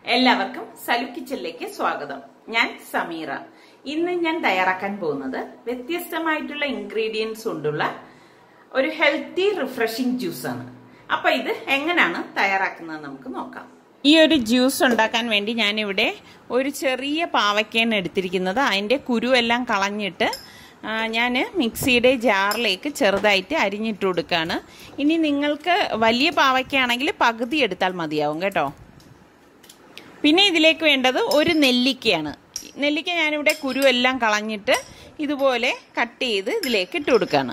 എല്ലാവർക്കും സലു കിച്ചണിലേക്ക് സ്വാഗതം ഞാൻ സമീറ ഇന്ന് ഞാൻ തയ്യാറാക്കാൻ പോകുന്നത് വ്യത്യസ്തമായിട്ടുള്ള ഇൻഗ്രീഡിയൻസ് കൊണ്ടുള്ള ഒരു ഹെൽത്തി റിഫ്രഷിംഗ് ജ്യൂസാണ് അപ്പൊ ഇത് എങ്ങനെയാണ് തയ്യാറാക്കുന്നത് നമുക്ക് നോക്കാം ഈ ഒരു ജ്യൂസ് ഉണ്ടാക്കാൻ വേണ്ടി ഞാനിവിടെ ഒരു ചെറിയ പാവയ്ക്കാണ് എടുത്തിരിക്കുന്നത് അതിൻ്റെ കുരുവെല്ലാം കളഞ്ഞിട്ട് ഞാൻ മിക്സിയുടെ ജാറിലേക്ക് ചെറുതായിട്ട് അരിഞ്ഞിട്ട് കൊടുക്കുകയാണ് ഇനി നിങ്ങൾക്ക് വലിയ പാവയ്ക്കാണെങ്കിൽ പകുതി എടുത്താൽ മതിയാവും കേട്ടോ പിന്നെ ഇതിലേക്ക് വേണ്ടത് ഒരു നെല്ലിക്കയാണ് നെല്ലിക്ക ഞാനിവിടെ കുരുവെല്ലാം കളഞ്ഞിട്ട് ഇതുപോലെ കട്ട് ചെയ്ത് ഇതിലേക്ക് ഇട്ട് കൊടുക്കുകയാണ്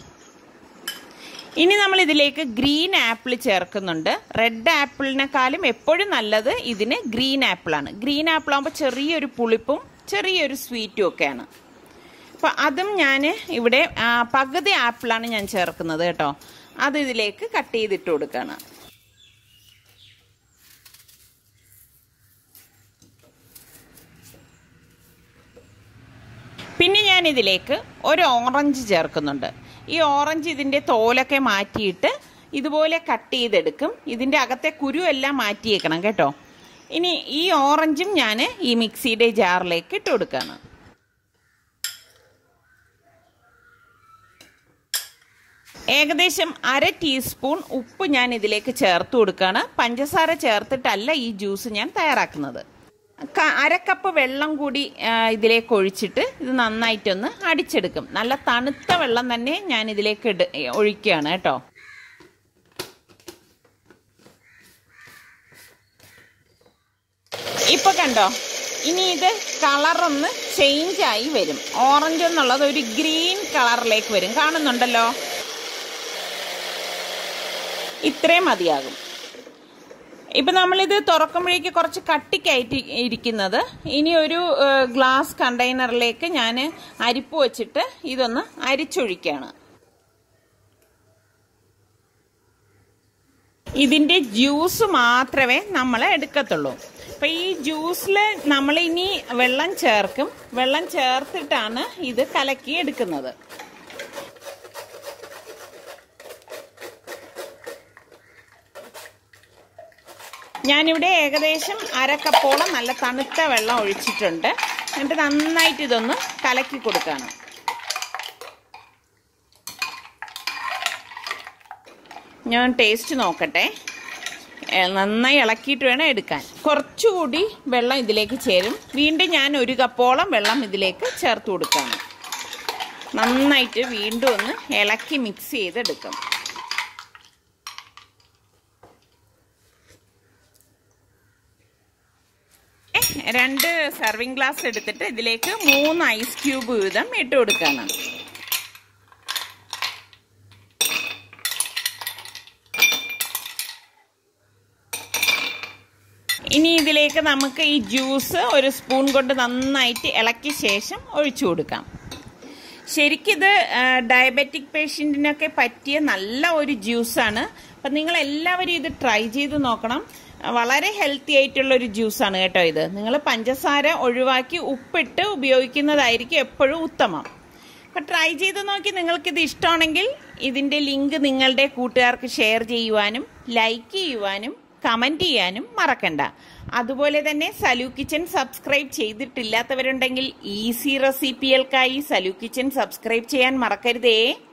ഇനി നമ്മൾ ഇതിലേക്ക് ഗ്രീൻ ആപ്പിൾ ചേർക്കുന്നുണ്ട് റെഡ് ആപ്പിളിനെക്കാളും എപ്പോഴും നല്ലത് ഇതിന് ഗ്രീൻ ആപ്പിളാണ് ഗ്രീൻ ആപ്പിൾ ആകുമ്പോൾ ചെറിയൊരു പുളിപ്പും ചെറിയൊരു സ്വീറ്റും ഒക്കെയാണ് അപ്പം അതും ഞാൻ ഇവിടെ പകുതി ആപ്പിളാണ് ഞാൻ ചേർക്കുന്നത് കേട്ടോ അത് ഇതിലേക്ക് കട്ട് ചെയ്തിട്ട് കൊടുക്കുകയാണ് പിന്നെ ഞാൻ ഇതിലേക്ക് ഒരു ഓറഞ്ച് ചേർക്കുന്നുണ്ട് ഈ ഓറഞ്ച് ഇതിൻ്റെ തോലൊക്കെ മാറ്റിയിട്ട് ഇതുപോലെ കട്ട് ചെയ്തെടുക്കും ഇതിൻ്റെ അകത്തെ കുരു എല്ലാം മാറ്റിയേക്കണം കേട്ടോ ഇനി ഈ ഓറഞ്ചും ഞാൻ ഈ മിക്സിയുടെ ജാറിലേക്ക് ഇട്ട് കൊടുക്കുകയാണ് ഏകദേശം അര ടീസ്പൂൺ ഉപ്പ് ഞാൻ ഇതിലേക്ക് ചേർത്ത് കൊടുക്കുകയാണ് പഞ്ചസാര ചേർത്തിട്ടല്ല ഈ ജ്യൂസ് ഞാൻ തയ്യാറാക്കുന്നത് അരക്കപ്പ് വെള്ളം കൂടി ഇതിലേക്ക് ഒഴിച്ചിട്ട് ഇത് നന്നായിട്ടൊന്ന് അടിച്ചെടുക്കും നല്ല തണുത്ത വെള്ളം തന്നെ ഞാൻ ഇതിലേക്ക് ഇട് ഒഴിക്കുകയാണ് കേട്ടോ ഇപ്പൊ കണ്ടോ ഇനി ഇത് കളറൊന്ന് ചേഞ്ച് ആയി വരും ഓറഞ്ച് എന്നുള്ളത് ഒരു ഗ്രീൻ കളറിലേക്ക് വരും കാണുന്നുണ്ടല്ലോ ഇത്രയും മതിയാകും ഇപ്പം നമ്മളിത് തുറക്കുമ്പോഴേക്ക് കുറച്ച് കട്ടിക്കായിട്ട് ഇരിക്കുന്നത് ഇനി ഒരു ഗ്ലാസ് കണ്ടെയ്നറിലേക്ക് ഞാൻ അരിപ്പ് വെച്ചിട്ട് ഇതൊന്ന് അരിച്ചൊഴിക്കുകയാണ് ഇതിൻ്റെ ജ്യൂസ് മാത്രമേ നമ്മൾ എടുക്കത്തുള്ളൂ അപ്പം ഈ ജ്യൂസിൽ നമ്മൾ ഇനി വെള്ളം ചേർക്കും വെള്ളം ചേർത്തിട്ടാണ് ഇത് കലക്കി എടുക്കുന്നത് ഞാനിവിടെ ഏകദേശം അരക്കപ്പോളം നല്ല തണുത്ത വെള്ളം ഒഴിച്ചിട്ടുണ്ട് എന്നിട്ട് നന്നായിട്ട് ഇതൊന്ന് കലക്കി കൊടുക്കുകയാണ് ഞാൻ ടേസ്റ്റ് നോക്കട്ടെ നന്നായി ഇളക്കിയിട്ട് വേണം എടുക്കാൻ കുറച്ചുകൂടി വെള്ളം ഇതിലേക്ക് ചേരും വീണ്ടും ഞാൻ ഒരു കപ്പോളം വെള്ളം ഇതിലേക്ക് ചേർത്ത് കൊടുക്കുകയാണ് നന്നായിട്ട് വീണ്ടും ഒന്ന് ഇളക്കി മിക്സ് ചെയ്തെടുക്കും രണ്ട് സർവിങ് ഗ്ലാസ് എടുത്തിട്ട് ഇതിലേക്ക് മൂന്ന് ഐസ് ക്യൂബ് വീതം ഇട്ട് കൊടുക്കണം ഇനി ഇതിലേക്ക് നമുക്ക് ഈ ജ്യൂസ് ഒരു സ്പൂൺ കൊണ്ട് നന്നായിട്ട് ഇളക്കിയ ശേഷം ഒഴിച്ചു കൊടുക്കാം ശരിക്കിത് ഡയബറ്റിക് പേഷ്യൻറ്റിനൊക്കെ പറ്റിയ നല്ല ഒരു ജ്യൂസാണ് അപ്പം നിങ്ങൾ എല്ലാവരും ഇത് ട്രൈ ചെയ്ത് നോക്കണം വളരെ ഹെൽത്തി ആയിട്ടുള്ള ഒരു ജ്യൂസാണ് കേട്ടോ ഇത് നിങ്ങൾ പഞ്ചസാര ഒഴിവാക്കി ഉപ്പിട്ട് ഉപയോഗിക്കുന്നതായിരിക്കും എപ്പോഴും ഉത്തമം അപ്പം ട്രൈ ചെയ്ത് നോക്കി നിങ്ങൾക്കിത് ഇഷ്ടമാണെങ്കിൽ ഇതിൻ്റെ ലിങ്ക് നിങ്ങളുടെ കൂട്ടുകാർക്ക് ഷെയർ ചെയ്യുവാനും ലൈക്ക് ചെയ്യുവാനും കമൻറ്റ് ചെയ്യാനും മറക്കണ്ട അതുപോലെ തന്നെ സലു കിച്ചൻ സബ്സ്ക്രൈബ് ചെയ്തിട്ടില്ലാത്തവരുണ്ടെങ്കിൽ ഈസി റെസിപ്പികൾക്കായി സലു കിച്ചൻ സബ്സ്ക്രൈബ് ചെയ്യാൻ മറക്കരുതേ